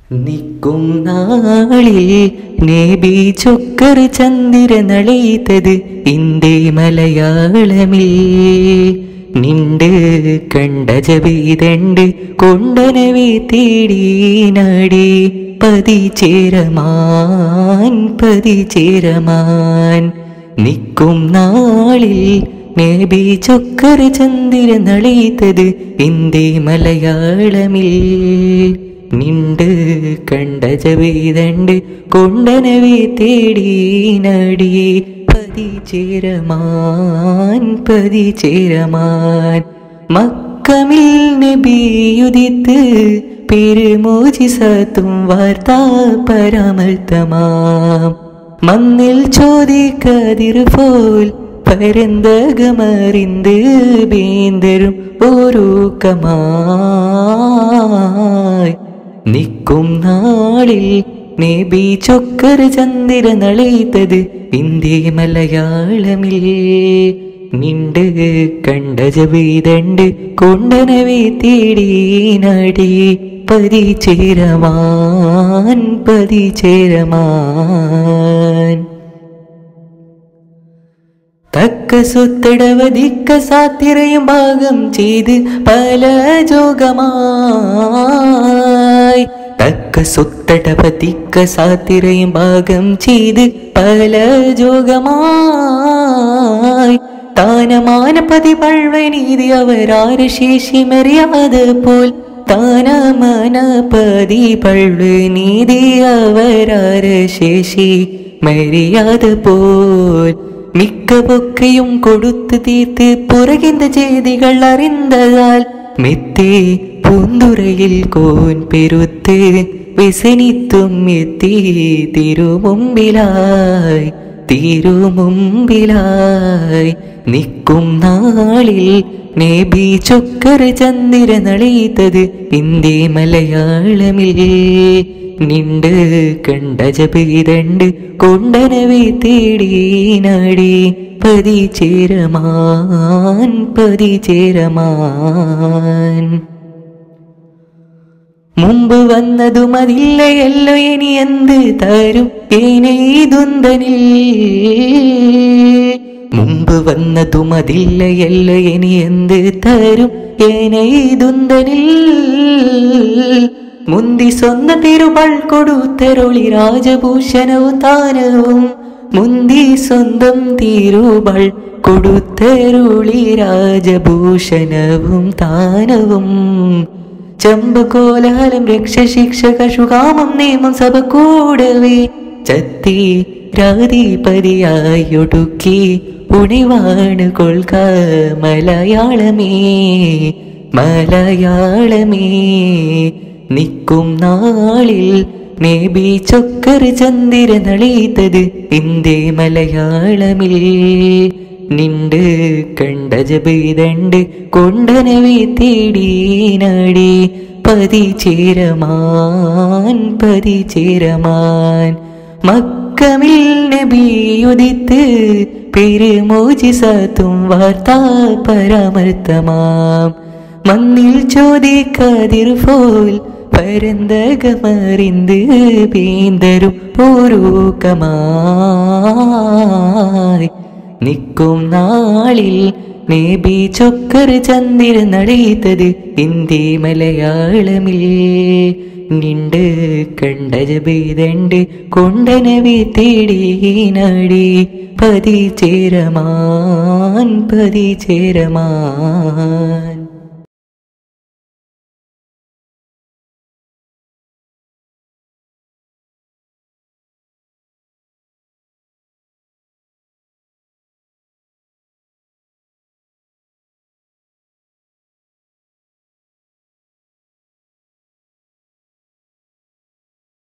നിൽക്കും നാളിൽ നേബി ചൊക്കർ ചന്ദ്രനളീത്തത് ഇന്ത്യ മലയാളമിൽ നിണ്ട് കണ്ട ജബീതണ്ട് കൊണ്ടനവേ തേടി നാടി പതി ചേരമാൻ പതി ചേരമാൻ നിൽക്കും നാളിൽ നേബി ചൊക്കർ ചന്ദ്രനളീത്തത് ഇന്ത്യ മലയാളമിൽ നിണ്ട് കണ്ട ജവീതണ്ട് കൊണ്ടനവേ തേടി നടി പതി ചേരമാൻ പതി ചേരമാൻ മക്കമിൽ നബിയുദിത്ത് പെരുമോജിസത്തും വാർത്താ പരാമർത്തമാം മണ്ണിൽ ചോദിക്കതിർ പോൽ പരന്തകമറിന്ത് ബേന്തരും ഒരുക്കമായി നിൽക്കും നാളിൽ നേബി ചൊക്കർ ചന്ദ്ര നളീത്തത് ഇന്ത്യ മലയാളമിൽ നിണ്ട് കണ്ട ജബീതണ്ട് കൊണ്ടനവേ തേടി നടി പതി ചേരമാൻ പതി ചേരമാൻ തക്ക സുത്തടവധിക്ക സാത്തിരയും ഭാഗം ചെയ്ത് പല ജോഗമായി തക്ക സുത്തടവധിക്ക സാത്തിരയും ഭാഗം ചെയ്ത് പല ജോഗമായി താനമാന പതി പൾവനീതി അവരാര ശേഷി മര്യാദ പോൽ താനമാന പതി പൾവ് നീതി അവരാര ശേഷി മര്യാദ പോൽ മിക്ക പൊക്കയും കൊടുത്തു തീർത്ത് പുറകിന്റെ ചെയ്തികൾ അറിന്തതാൽ മെത്തേ പൂന്തുറയിൽ കോൻ പെരുത്ത് വ്യസനിത്തും എത്തി തിരുമുമ്പിലായി തിരുമുമ്പിലായി നിൽക്കും നാളിൽ നേബി ചൊക്കർ ചന്ദ്ര നളീത്തത് ഇന്ത്യ മലയാളമിൽ നിണ്ട് കണ്ട ജപീതണ്ട് കൊണ്ടനവേ തേടി നടി പതി ചേരമാൻ പതി ചേരമാൻ മുമ്പ് വന്നതും അതില്ലയല്ലോ ഇനി എന്ത് തരും ഏനെയ്തുന്തനിൽ മുമ്പ് വന്നതും അതില്ലയല്ലോ ഇനി എന്ത് തരും ഏനെയ്തുന്തനിൽ മുന്തി സ്വന്ത തിരുപൾ കൊടുത്തരുളി രാജഭൂഷണവും താനവും മുന്തി സ്വന്തം തിരുപൾ കൊടുത്തരുളി രാജഭൂഷണവും താനവും ചമ്പ് കോലാലം രക്ഷശിക്ഷക ശുകാമം നിയമം സഭ കൂടവേ ചത്തി രാധിപതിയായൊടുക്കി ഉണിവാണ് കൊൽക്ക മലയാളമേ മലയാളമേ നിൽക്കും നാളിൽ നേബി ചൊക്കർ ചന്ദ്ര നളീത്തത് ഇന്ത്യ മലയാളമിൽ നിണ്ട് കണ്ട ജബീതണ്ട് കൊണ്ടനവേ തേടി നടി പതി ചേരമാൻ പതി ചേരമാൻ മക്കമിൽ നബിയുദിത്ത് പെരുമോജിസത്തും വാർത്താ പരാമർത്തമാം മണ്ണിൽ ചോദിക്കാതിർ പോൽ പരന്തകമറിന്ത് പീന്തരും പൂരൂക്കമായി നിൽക്കും നാളിൽ നേബി ചൊക്കർ ചന്ദ്ര നടിത്തത് ഇന്ത്യ മലയാളമിൽ നിണ്ട് കണ്ട ജബീതണ്ട് കൊണ്ടനവേ തേടി നടി പതി ചേരമാൻ പതി ചേരമാൻ